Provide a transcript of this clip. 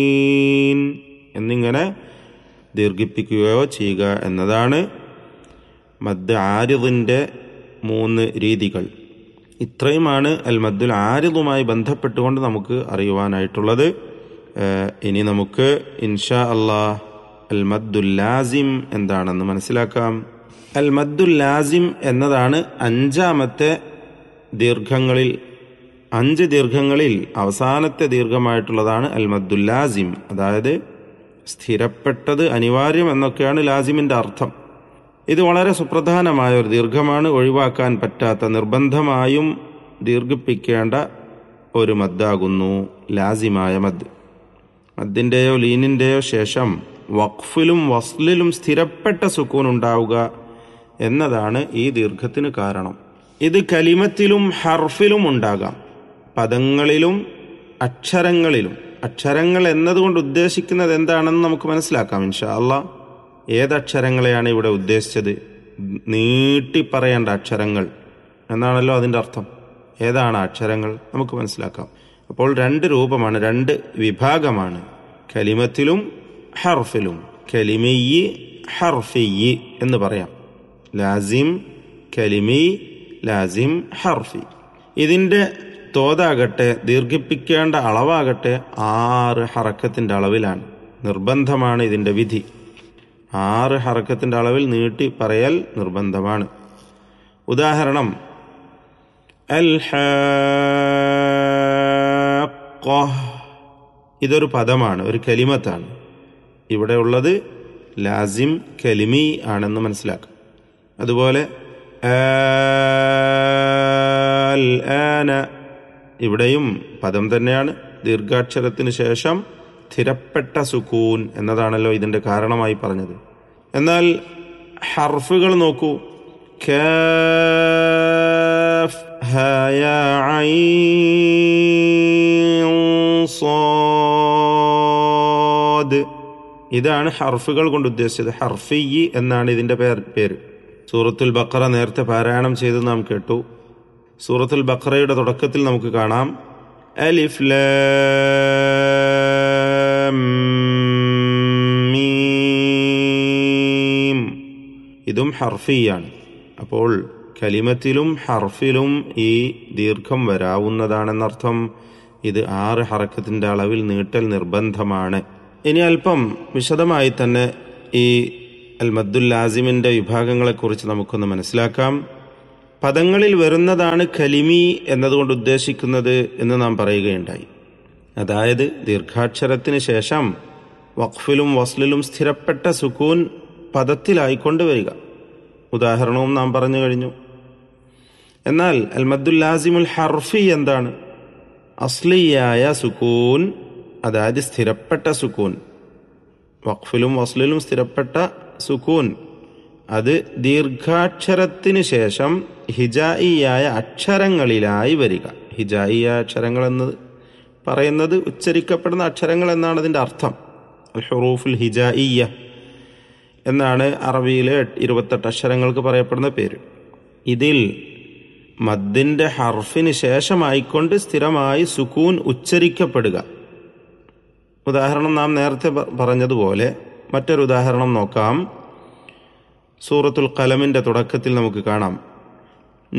എന്നിങ്ങനെ ദീർഘിപ്പിക്കുകയോ ചെയ്യുക എന്നതാണ് മദ് ആരിദിൻ്റെ മൂന്ന് രീതികൾ ഇത്രയുമാണ് അൽ മദ്ദുൽ ആരിദുമായി ബന്ധപ്പെട്ടുകൊണ്ട് നമുക്ക് അറിയുവാനായിട്ടുള്ളത് ഏഹ് ഇനി നമുക്ക് ഇൻഷാ അള്ളാഹ് അൽ മദ്ദുൽ ലാസിം എന്താണെന്ന് മനസ്സിലാക്കാം അൽ മദ്ദുൽ ലാസിം എന്നതാണ് അഞ്ചാമത്തെ ദീർഘങ്ങളിൽ അഞ്ച് ദീർഘങ്ങളിൽ അവസാനത്തെ ദീർഘമായിട്ടുള്ളതാണ് അൽ മദ്ദുൽ ലാസിം അതായത് സ്ഥിരപ്പെട്ടത് അനിവാര്യം എന്നൊക്കെയാണ് ലാസിമിൻ്റെ അർത്ഥം ഇത് വളരെ സുപ്രധാനമായ ഒരു ദീർഘമാണ് ഒഴിവാക്കാൻ പറ്റാത്ത നിർബന്ധമായും ദീർഘിപ്പിക്കേണ്ട ഒരു മദ്ദാകുന്നു ലാസിമായ മദ് മദ്ദിൻ്റെയോ ലീനിൻ്റെയോ ശേഷം വഖഫിലും വസ്ലിലും സ്ഥിരപ്പെട്ട സുക്കൂൻ ഉണ്ടാവുക എന്നതാണ് ഈ ദീർഘത്തിന് കാരണം ഇത് കലിമത്തിലും ഹർഫിലും ഉണ്ടാകാം പദങ്ങളിലും അക്ഷരങ്ങളിലും അക്ഷരങ്ങൾ എന്നതുകൊണ്ട് ഉദ്ദേശിക്കുന്നത് എന്താണെന്ന് നമുക്ക് മനസ്സിലാക്കാം ഇൻഷാ അള്ളാ ഏതക്ഷരങ്ങളെയാണ് ഇവിടെ ഉദ്ദേശിച്ചത് നീട്ടി പറയേണ്ട അക്ഷരങ്ങൾ എന്നാണല്ലോ അതിൻ്റെ അർത്ഥം ഏതാണ് ആ അക്ഷരങ്ങൾ നമുക്ക് മനസ്സിലാക്കാം അപ്പോൾ രണ്ട് രൂപമാണ് രണ്ട് വിഭാഗമാണ് കലിമത്തിലും ഹർഫിലും കലിമിയി ഹർഫിയി എന്ന് പറയാം ലാസിം കലിമി ലാസിം ഹർഫി ഇതിൻ്റെ തോതാകട്ടെ ദീർഘിപ്പിക്കേണ്ട അളവാകട്ടെ ആറ് ഹറക്കത്തിൻ്റെ അളവിലാണ് നിർബന്ധമാണ് ഇതിൻ്റെ വിധി ആറ് ഹറക്കത്തിൻ്റെ അളവിൽ നീട്ടി പറയൽ നിർബന്ധമാണ് ഉദാഹരണം അൽ ഇതൊരു പദമാണ് ഒരു കലിമത്താണ് ഇവിടെ ഉള്ളത് ലാസിം കലിമി ആണെന്ന് മനസ്സിലാക്കാം അതുപോലെ അൽ ആന ഇവിടെയും പദം തന്നെയാണ് ദീർഘാക്ഷരത്തിന് ശേഷം സ്ഥിരപ്പെട്ട സുക്കൂൻ എന്നതാണല്ലോ ഇതിൻ്റെ കാരണമായി പറഞ്ഞത് എന്നാൽ ഹർഫുകൾ നോക്കൂ كاف ها يا عين صاد ഇതാണ് ഹർഫുകൾ കൊണ്ട് ഉദ്ദേശിച്ചത് ഹർഫി എന്നാണ് ഇതിന്റെ പേര് പേര് സൂറത്തുൽ ബക്കറ നേരത്തെ പാരായണം ചെയ്ത് നാം കേട്ടു സൂറത്തുൽ ബക്കറയുടെ തുടക്കത്തിൽ നമുക്ക് കാണാം അലിഫ് ലാം മീം ഇതും ഹർഫിയാണ് അപ്പോൾ കലിമത്തിലും ഹർഫിലും ഈ ദീർഘം വരാവുന്നതാണെന്നർത്ഥം ഇത് ആറ് ഹറക്കത്തിൻ്റെ അളവിൽ നീട്ടൽ നിർബന്ധമാണ് ഇനി അല്പം വിശദമായി തന്നെ ഈ അൽ മദ്ദുൽ ലാസിമിൻ്റെ വിഭാഗങ്ങളെക്കുറിച്ച് നമുക്കൊന്ന് മനസ്സിലാക്കാം പദങ്ങളിൽ വരുന്നതാണ് കലിമി എന്നതുകൊണ്ട് ഉദ്ദേശിക്കുന്നത് എന്ന് നാം പറയുകയുണ്ടായി അതായത് ദീർഘാക്ഷരത്തിന് ശേഷം വഖഫിലും വസ്ലിലും സ്ഥിരപ്പെട്ട സുക്കൂൻ പദത്തിലായിക്കൊണ്ട് വരിക ഉദാഹരണവും നാം പറഞ്ഞു കഴിഞ്ഞു എന്നാൽ അൽ മദ്ദുൽ ലാസിമുൽ ഹർഫി എന്താണ് അസ്ലിയായ സുക്കൂൻ അതായത് സ്ഥിരപ്പെട്ട സുക്കൂൻ വഖഫിലും വസ്ലിലും സ്ഥിരപ്പെട്ട സുക്കൂൻ അത് ദീർഘാക്ഷരത്തിന് ശേഷം ഹിജായിയായ അക്ഷരങ്ങളിലായി വരിക ഹിജായിയായ അക്ഷരങ്ങൾ എന്നത് പറയുന്നത് ഉച്ചരിക്കപ്പെടുന്ന അക്ഷരങ്ങൾ എന്നാണ് അതിൻ്റെ അർത്ഥം അൽ ഹുറൂഫുൽ ഹിജായിയ എന്നാണ് അറബിയിലെ ഇരുപത്തെട്ട് അക്ഷരങ്ങൾക്ക് പറയപ്പെടുന്ന പേര് ഇതിൽ മദ്ദിൻ്റെ ഹർഫിന് ശേഷമായിക്കൊണ്ട് സ്ഥിരമായി സുക്കൂൻ ഉച്ചരിക്കപ്പെടുക ഉദാഹരണം നാം നേരത്തെ പ- പറഞ്ഞതുപോലെ മറ്റൊരു ഉദാഹരണം നോക്കാം സൂറത്തുൽ കലമിൻ്റെ തുടക്കത്തിൽ നമുക്ക് കാണാം